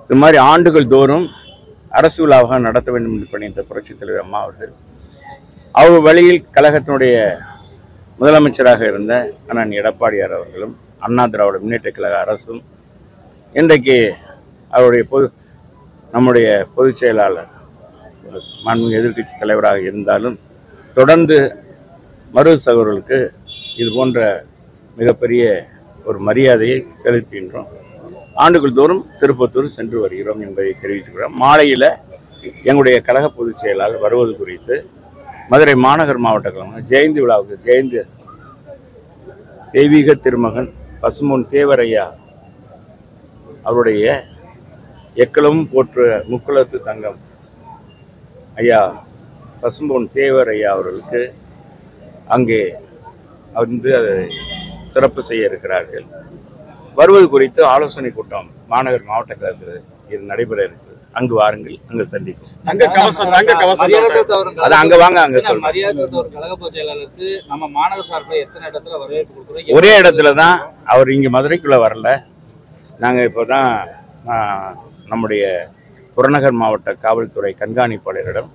இது மாதிரி ஆண்டுகள் தோறும் அரசு விழாவாக நடத்த வேண்டும் என்று பணித்த புரட்சித் தலைவர் அம்மா அவர்கள் அவர் வழியில் கழகத்தினுடைய முதலமைச்சராக இருந்த அண்ணன் எடப்பாடியார் அவர்களும் அண்ணா திராவிட முன்னேற்ற கழக அரசும் இன்றைக்கு அவருடைய பொது நம்முடைய பொதுச் செயலாளர் மாண்புமிகு எதிர்க்கட்சி தலைவராக இருந்தாலும் தொடர்ந்து மரு சகோதரர்களுக்கு இது போன்ற மிகப்பெரிய ஒரு மரியாதையை செலுத்துகின்றோம் ஆண்டுகள் தோறும் திருப்பத்தூர் சென்று வருகிறோம் என்பதை தெரிவித்துக்கிறோம் மாலையில் எங்களுடைய கழக பொதுச் செயலாளர் வருவது குறித்து மதுரை மாநகர் மாவட்ட கழகம் ஜெயந்தி விழாவுக்கு ஜெயந்தி தெய்வீக திருமகன் பசும்பொன் தேவரையா அவருடைய எக்களமும் போற்ற முக்குளத்து தங்கம் ஐயா பசும்பொன் தேவர் ஐயா அவர்களுக்கு அங்கே வந்து அதை சிறப்பு செய்ய இருக்கிறார்கள் வருவது குறித்து ஆலோசனை கூட்டம் மாநகர் மாவட்ட கழகத்தில் இது நடைபெற இருக்குது அங்கு வாருங்கள் அங்கு சந்திக்கும் தங்க கவசம் தங்க கவசம் மரியாதை செலுத்தவரும் அது அங்க வாங்க அங்க இல்ல, சொல்றேன் மரியாதை செலுத்தவர் கழக பொதுச் செயலாளருக்கு நம்ம மாநகர சார்பில் எத்தனை இடத்துல வரவேற்பு கொடுக்குறோம் ஒரே இடத்துல தான் அவர் இங்கே மதுரைக்குள்ளே வரல நாங்கள் இப்போ தான் நம்முடைய புறநகர் மாவட்ட காவல்துறை கண்காணிப்பாளரிடம்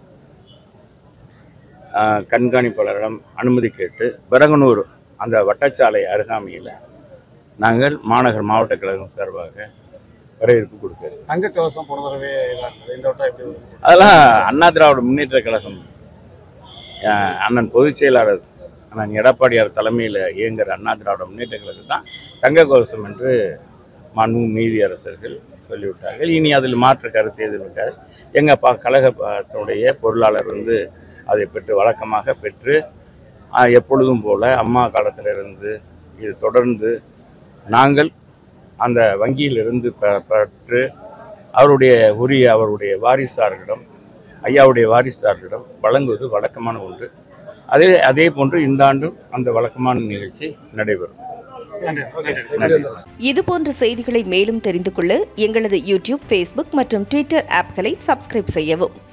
ஆ, கண்காணிப்பாளரிடம் அனுமதி கேட்டு பெரங்கனூர் அந்த வட்டச்சாலை அருகாமையில் நாங்கள் மாநகர் மாவட்ட கழகம் சார்பாக வரவேற்பு கொடுக்குறோம் தங்க கவசம் போன தடவை இதா இருந்தது. இந்த வட்டம் எப்படி வருது? அதெல்லாம் அண்ணா திராவிட முன்னேற்ற கழகம் அஹ், அண்ணன் பொதுச் செயலாளர் அண்ணன் எடப்பாடியார் தலைமையில் இயங்குகிற அண்ணா திராவிட முன்னேற்ற கழகம் தான் தங்க கோஷம் என்று மாண்பு நீதியரசர்கள் சொல்லிவிட்டார்கள் இனி அதில் மாற்று கருத்து எதுவும் இருக்காது எங்கள் பா கழகத்தினுடைய பொருளாளர் வந்து அதை பெற்று வழக்கமாக பெற்று அஹ், எப்பொழுதும் போல அம்மா காலத்திலிருந்து இது தொடர்ந்து நாங்கள் அந்த வங்கியிலிருந்து பெ- பெற்று அவருடைய உரிய அவருடைய வாரிசார்களிடம் ஐயாவுடைய வாரிசார்களிடம் வழங்குவது வழக்கமான ஒன்று அதே அதே போன்று இந்த ஆண்டும் அந்த வழக்கமான நிகழ்ச்சி நடைபெறும் நன்றி. ஓகே. நன்றி இது போன்ற செய்திகளை மேலும் தெரிந்து கொள்ள எங்களது யூடியூப் ஃபேஸ்புக் மற்றும் ட்விட்டர் ஆப்களை சப்ஸ்கிரைப் செய்யவும்